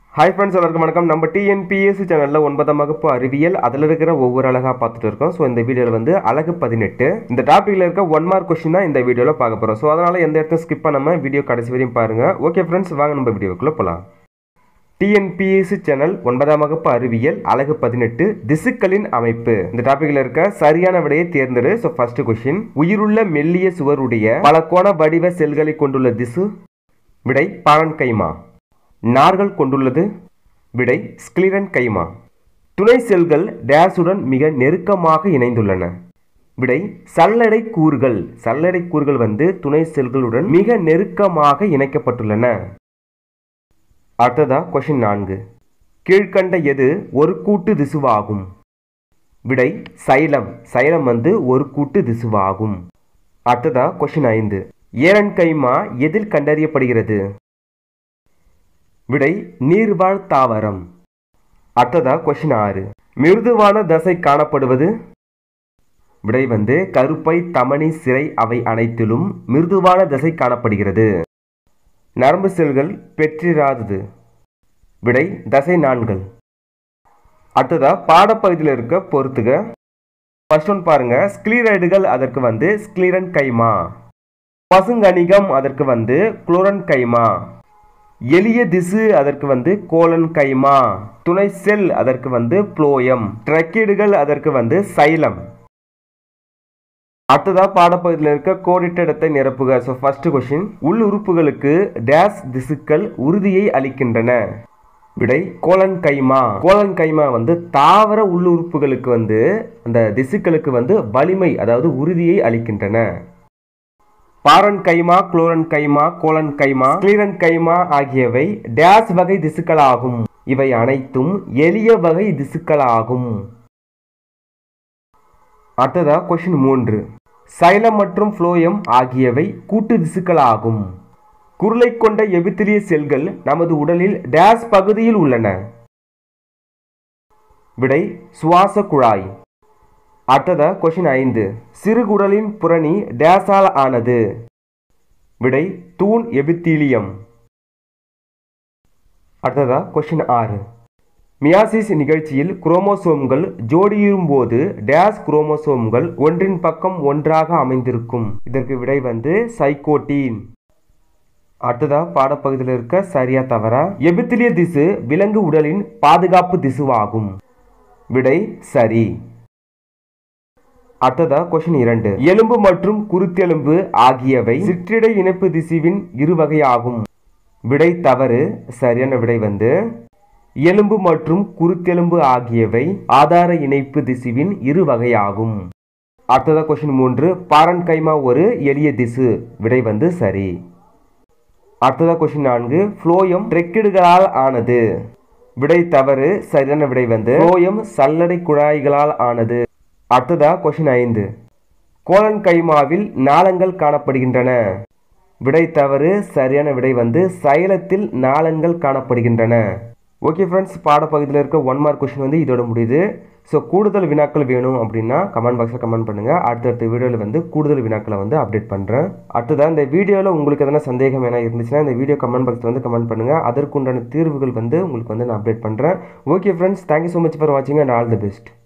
hi friends எல்லாருக்கும் வணக்கம் நம்ம டிஎன்பிஎஸ்சி சேனலில் ஒன்பதாம் வகுப்பு அறிவியல் அதில் இருக்கிற ஒவ்வொரு அழகாக பார்த்துட்டு இருக்கோம் ஸோ இந்த வீடியோவில் வந்து அழகு பதினெட்டு இந்த டாப்பிக்கில் இருக்க ஒன் மார்க் கொஸ்டின் தான் இந்த வீடியோவில் பார்க்க போகிறோம் ஸோ அதனால் எந்த இடத்தையும் ஸ்கிப் பண்ணாமல் வீடியோ கடைசி வரையும் பாருங்கள் ஓகே ஃப்ரெண்ட்ஸ் வாங்க நம்ம வீடியோக்குள்ளே போகலாம் டிஎன்பிஎஸ்சி சேனல் ஒன்பதாம் வகுப்பு அறிவியல் அழகு பதினெட்டு திசுக்களின் அமைப்பு இந்த டாபிக்ல இருக்க சரியான விடையை தேர்ந்தெடு ஸோ ஃபர்ஸ்ட் கொஸ்டின் உயிருள்ள மெல்லிய சுவருடைய பல கோண வடிவ செல்களை கொண்டுள்ள திசு விடை பாரன் கைமா நார்கள் கொண்டுள்ளது விடை ஸ்கிலிரன் கைமா துணை செல்கள் டேஸுடன் மிக நெருக்கமாக இணைந்துள்ளன விடை சல்லடை கூறுகள் சல்லடை கூறுகள் வந்து துணை செல்களுடன் மிக நெருக்கமாக இணைக்கப்பட்டுள்ளன அடுத்ததா கொஷின் நான்கு கீழ்கண்ட எது ஒரு கூட்டு திசுவாகும் விடை சைலம் சைலம் வந்து ஒரு கூட்டு திசுவாகும் அடுத்ததா கொஷின் ஐந்து ஏரன் கைமா எதில் கண்டறியப்படுகிறது விடை நீர்வாழ் தாவரம் அடுத்ததா கொஷின் ஆறு மிருதுவான தசை காணப்படுவது விடை வந்து கருப்பை தமனி சிறை அவை அனைத்திலும் மிருதுவான தசை காணப்படுகிறது நரம்பு செல்கள் பெற்றிராதது விடை தசை நான்கள் அடுத்ததா பாடப்பகுதியில் இருக்க பொறுத்துக ஃபர்ஸ்ட் ஒன் பாருங்க ஸ்க்ளீரைடுகள் அதற்கு வந்து ஸ்க்ளீரன் கைமா பசுங்கணிகம் அதற்கு வந்து குளோரன் கைமா எளிய திசு அதற்கு வந்து கோலன் கைமா துணை செல் அதற்கு வந்து புளோயம் ட்ரக்கீடுகள் அதற்கு வந்து சைலம் அடுத்ததா பாடப்பகுதியில் இருக்க கோடிட்ட இடத்தை நிரப்புக ஸோ ஃபர்ஸ்ட் கொஸ்டின் உள் உறுப்புகளுக்கு டேஸ் திசுக்கள் உறுதியை அளிக்கின்றன விடை கோலன் கைமா கோலன் கைமா வந்து தாவர உள்ளுறுப்புகளுக்கு வந்து அந்த திசுக்களுக்கு வந்து வலிமை அதாவது உறுதியை அளிக்கின்றன பாரன் கைமா குளோரன் கைமா கோலன் கைமா கிளீரன் கைமா ஆகியவை டேஸ் வகை திசுக்களாகும் இவை அனைத்தும் எளிய வகை திசுக்களாகும் அடுத்ததா கொஸ்டின் மூன்று சைலம் மற்றும் புளோயம் ஆகியவை கூட்டு திசுக்களாகும் குருளை கொண்ட எபித்திலிய செல்கள் நமது உடலில் டேஸ் பகுதியில் உள்ளன விடை சுவாச குழாய் அடுத்ததா கொஷின் ஐந்து சிறுகுடலின் புரணி டேஸால் ஆனது விடை தூண் எபித்தீலியம் அடுத்ததா கொஷின் ஆறு மியாசிஸ் நிகழ்ச்சியில் குரோமோசோம்கள் ஜோடியும்போது டேஸ் குரோமோசோம்கள் ஒன்றின் பக்கம் ஒன்றாக அமைந்திருக்கும் இதற்கு விடை வந்து சைக்கோட்டீன் அடுத்ததா பாடப்பகுதியில் இருக்க சரியா தவறா எபித்திலிய திசு விலங்கு உடலின் பாதுகாப்பு திசுவாகும் விடை சரி அடுத்ததா கொஸ்டின் இரண்டு எலும்பு மற்றும் குருத்தெலும்பு ஆகியவை சிற்றிடை இணைப்பு திசுவின் இரு வகையாகும் விடை தவறு சரியான விடை வந்து எலும்பு மற்றும் குருத்தெலும்பு ஆகியவை ஆதார இணைப்பு திசுவின் இரு வகையாகும் அடுத்ததா கொஸ்டின் மூன்று பாரன் கைமா ஒரு எளிய திசு விடை வந்து சரி அடுத்ததா கொஸ்டின் நான்கு ஃப்ளோயம் ட்ரெக்கிடுகளால் ஆனது விடை தவறு சரியான விடை வந்து ஃப்ளோயம் சல்லடை குழாய்களால் ஆனது அடுத்ததா கொஸ்டின் ஐந்து கோலன் கைமாவில் நாளங்கள் காணப்படுகின்றன விடை தவறு சரியான விடை வந்து சைலத்தில் நாளங்கள் காணப்படுகின்றன ஓகே ஃப்ரெண்ட்ஸ் பாடப்பகுதியில் இருக்க ஒன் மார்க் கொஸ்டின் வந்து இதோட முடியுது ஸோ கூடுதல் வினாக்கள் வேணும் அப்படின்னா கமெண்ட் பாக்ஸில் கமெண்ட் பண்ணுங்கள் அடுத்தடுத்த வீடியோவில் வந்து கூடுதல் வினாக்களை வந்து அப்டேட் பண்ணுறேன் அடுத்ததாக இந்த வீடியோவில் உங்களுக்கு எதனா சந்தேகம் எதனா இருந்துச்சுன்னா இந்த வீடியோ கமெண்ட் பாக்ஸில் வந்து கமெண்ட் பண்ணுங்கள் அதற்குண்டான தீர்வுகள் வந்து உங்களுக்கு வந்து நான் அப்டேட் பண்ணுறேன் okay friends thank you so much for வாட்சிங் அண்ட் ஆல் தி பெஸ்ட்